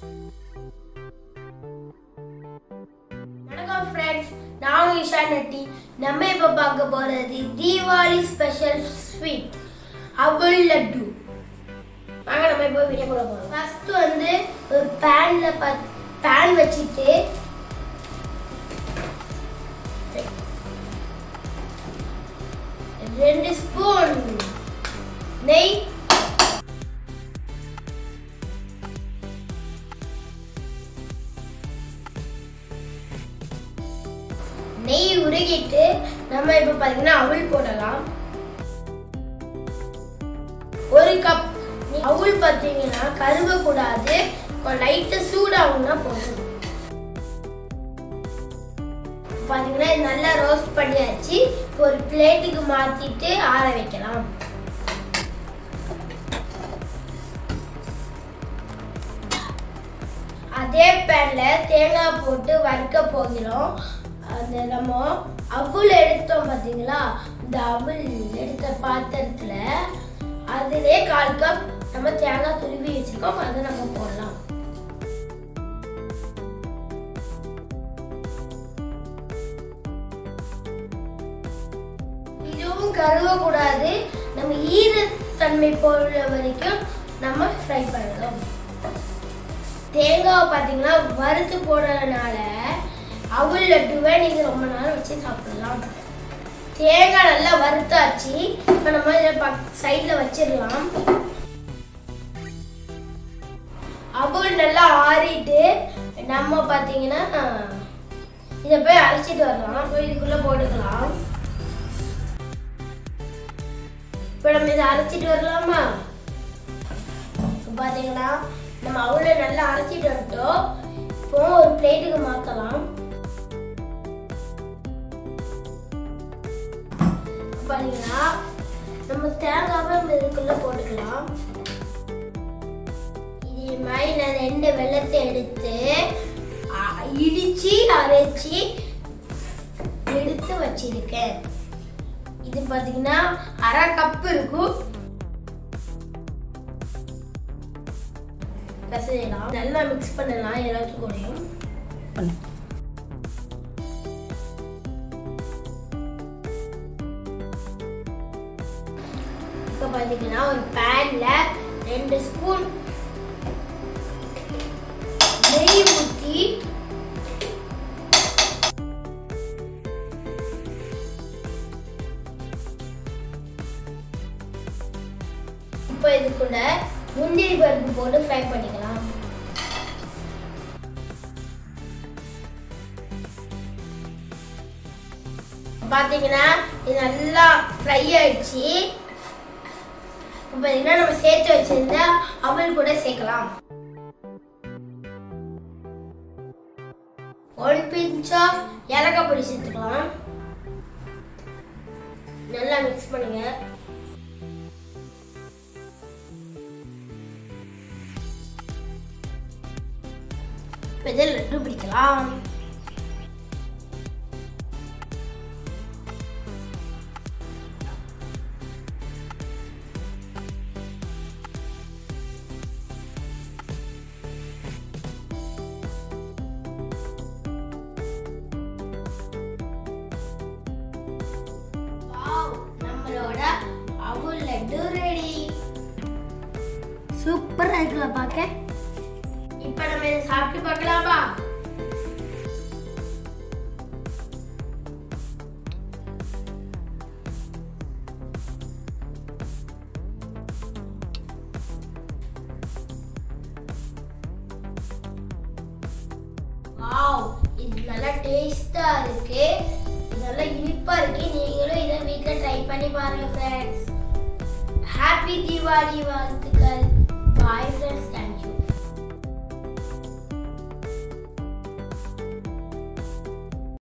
வணக்கம் ஃப்ரெண்ட்ஸ் நான் இஷா நட்டி நம்ம இப்போ பார்க்க போகிறது தீபாவளி ஸ்பெஷல் ஸ்வீட் அவல் லட்டு வாங்க நம்ம இப்போ வீடியோ கூட போகிறோம் ஃபர்ஸ்ட் வந்து ஒரு பேனில் ப பேன் வச்சுட்டு ரெண்டு ஸ்பூன் நெய் நெய் உருகிட்டு நம்ம இப்ப பாத்தீங்கன்னா அவல் போடலாம் ஒரு கப் அவல் பாத்தீங்கன்னா கருவ கூடாது லைட்டா சூடாகும்னா போதும் பாத்தீங்கன்னா இது நல்லா ரோஸ்ட் பண்ணியாச்சு இப்போ ஒரு பிளேட்டுக்கு மாத்திட்டு ஆற வைக்கலாம் அதே பேன்ல தேங்காய் போட்டு வறுக்க போகிறோம் அந்த நம்ம அவுல் எடுத்தோம் பார்த்தீங்களா இந்த அவுல் எடுத்த பாத்திரத்துல அதிலே கால் கப் நம்ம தேங்காய் துருவி வச்சிருக்கோம் அதை நம்ம போடலாம் இதுவும் கருவ கூடாது நம்ம ஈரத்தன்மை போடுற வரைக்கும் நம்ம ஃப்ரை பண்ணலாம் தேங்காவை பார்த்தீங்கன்னா வறுத்து போடுறதுனால அவல் லட்டுவை நீங்கள் ரொம்ப நேரம் வச்சு சாப்பிடலாம் தேங்காய் நல்லா வறுத்தாச்சு இப்போ நம்ம இதை பக் சைடில் வச்சிடலாம் அவல் நல்லா ஆறிட்டு நம்ம பார்த்தீங்கன்னா இதை போய் அரைச்சிட்டு வரலாம் போய் இதுக்குள்ளே போட்டுக்கலாம் இப்போ நம்ம இதை அரைச்சிட்டு வரலாமா இப்போ பார்த்தீங்கன்னா நம்ம அவளை நல்லா அரைச்சிட்டு வந்துட்டோம் இப்போ ஒரு பிளேட்டுக்கு மாற்றலாம் பார்த்தீங்கன்னா நம்ம தேங்காவை நம்ம இதுக்குள்ள போட்டுக்கலாம் இது மாதிரி நான் ரெண்டு வெள்ளத்தை எடுத்து அ- இடிச்சு அரைச்சி எடுத்து வச்சிருக்கேன் இது பார்த்தீங்கன்னா அரை கப் இருக்கும் பிசையலாம் நல்லா மிக்ஸ் பண்ணலாம் எல்லாத்துக்கும் கூடயும் பண்ணு இப்போ பார்த்தீங்கன்னா ஒரு பேன்ல ரெண்டு ஸ்பூன் நெய் ஊற்றி இப்போ இதுக்குள்ள முந்திரி பருப்பு போட்டு ஃப்ரை பண்ணிக்கலாம் பார்த்தீங்கன்னா இது நல்லா ஃப்ரை ஆயிடுச்சு இப்போ பார்த்தீங்கன்னா நம்ம சேர்த்து வச்சிருந்த அவல் கூட சேர்க்கலாம் ஒன் பிஞ்ச் ஆஃப் ஏலக்காய் பொடி சேர்த்துக்கலாம் நல்லா மிக்ஸ் பண்ணுங்க இப்போ இதில் லட்டு பிடிக்கலாம் வாவ் நம்மளோட அவுல் லட்டு ரெடி சூப்பரா இருக்குல்ல பார்க்க இப்போ நம்ம இதை சாப்பிட்டு பார்க்கலாமா வாவ் இது நல்லா டேஸ்டா இருக்கு இது நல்லா இனிப்பா இருக்கு நீங்களும் இதை வீட்ல ட்ரை பண்ணி பாருங்க ஃப்ரெண்ட்ஸ் ஹாப்பி தீபாவளி வாழ்த்துக்கள் பாய் ஃப்ரெண்ட்ஸ் தேங்க்யூ